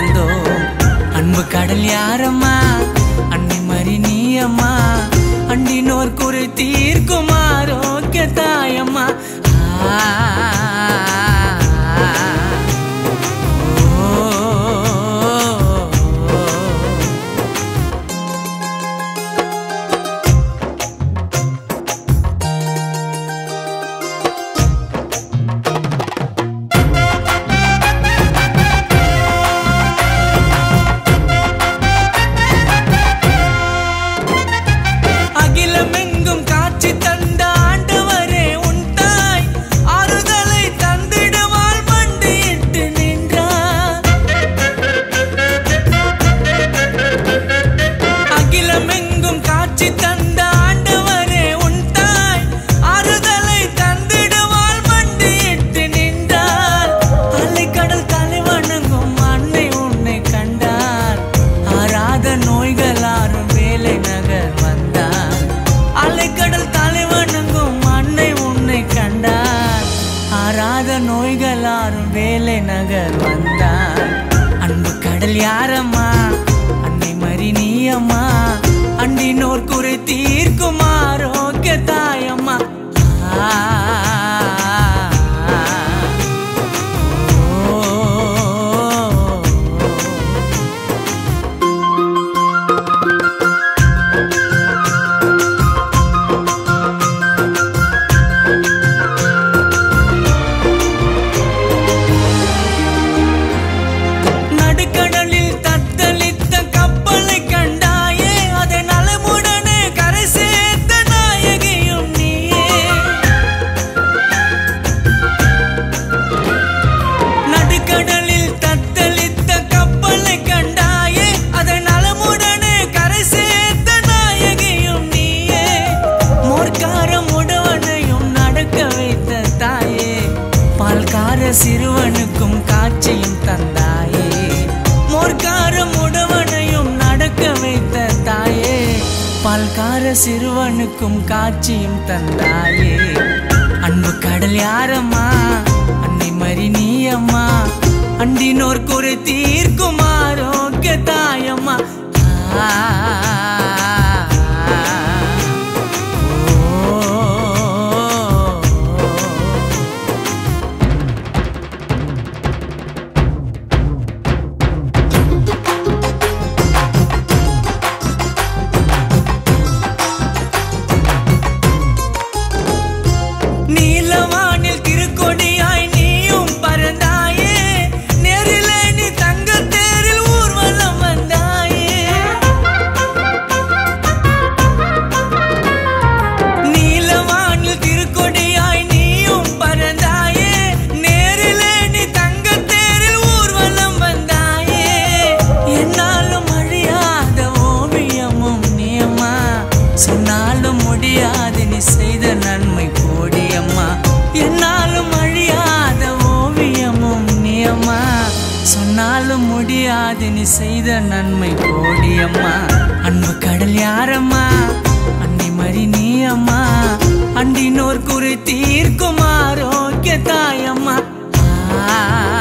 வாழ்ந்தோம் அன்பு கடல் யாரம்மா அன்னை மறி நீயம்மா அண்டினோர் குறை தீர்க்கும் ஆரோக்கிய தாயம்மா ஆ, ஓ, ஓ. அகிலமெங்கும் காட்சி தந்த ஆண்டவரே உன் தாய் ஆறுதலை தந்திடுவாள் மண்டியிட்டு நின்றார் அகிலமெங்கும் காட்சி தந்த ஆண்டவரே உன் தாய் ஆறுதலை தந்திடுவாள் மண்டியிட்டு நின்றார் அலைக்கடல் தலைவணங்கும் அன்னை உன்னை கண்டார் ஆறாத நோய்கள் ஆறும் வேலை நகர் வந்தார் அலைக்கடல் தலைவணங்கும் அன்னை உன்னை கண்டார் ஆறாத நோய்கள் ஆறும் வேலை நகர் வந்தார் அன்பு கடல் யாரம்மா அன்னை மறி நீயம்மா அண்டினோர் குறை தீர்க்கும் ஆரோக்கிய தாயம்மா ஆ, ஓ, ஓ, ஓ. நடுக்கடலில் தத்தளித்த கப்பலை கண்டாயே அதை நலமுடனே கரை சேர்த்த நாயகியும் நீயே நடுக்கடலில் தத்தளித்த கப்பலை கண்டாயே அதை நலமுடனே கரை சேர்த்த நாயகியும் நீயே மோர்க்காரம் உடவனையும் நடக்க வைத்த தாயே பால்கார சிறுவனுக்கும் காட்சியும் தந்தாயே மோர்க்காரம் உடவனையும் நடக்க வைத்த தாயே பால்கார சிறுவனுக்கும் காட்சியும் தந்தாயே அன்பு கடல் யாரம்மா அன்னை மறி நீயம்மா அண்டினோர் குறை தீர்க்கும் ஆரோக்கிய தாயம்மா ஆ, ஓ, ஓ, ஓ. நீலவானில் திருக்கொடியாய் நீயும் பறந்தாயே நேரிலே நீ தங்கத் தேரில் ஊர்வலம் வந்தாயே நீலவானில் திருக்கொடியாய் நீயும் பறந்தாயே நேரிலே நீ தங்கத் தேரில் ஊர்வலம் வந்தாயே என்னாலும் அழியாத ஓவியமும் நீயம்மா சொன்னாலும் முடியாது நீ செய்த நன்மை கோடியம்மா என்னாலும் அழியாத ஓவியமும் நீயம்மா சொன்னாலும் முடியாது நீ செய்த நன்மை கோடியம்மா அன்பு கடல் யாரம்மா அன்னை மறி நீயம்மா அண்டினோர் குறை தீர்க்கும் ஆரோக்கிய தாயம்மா ஆ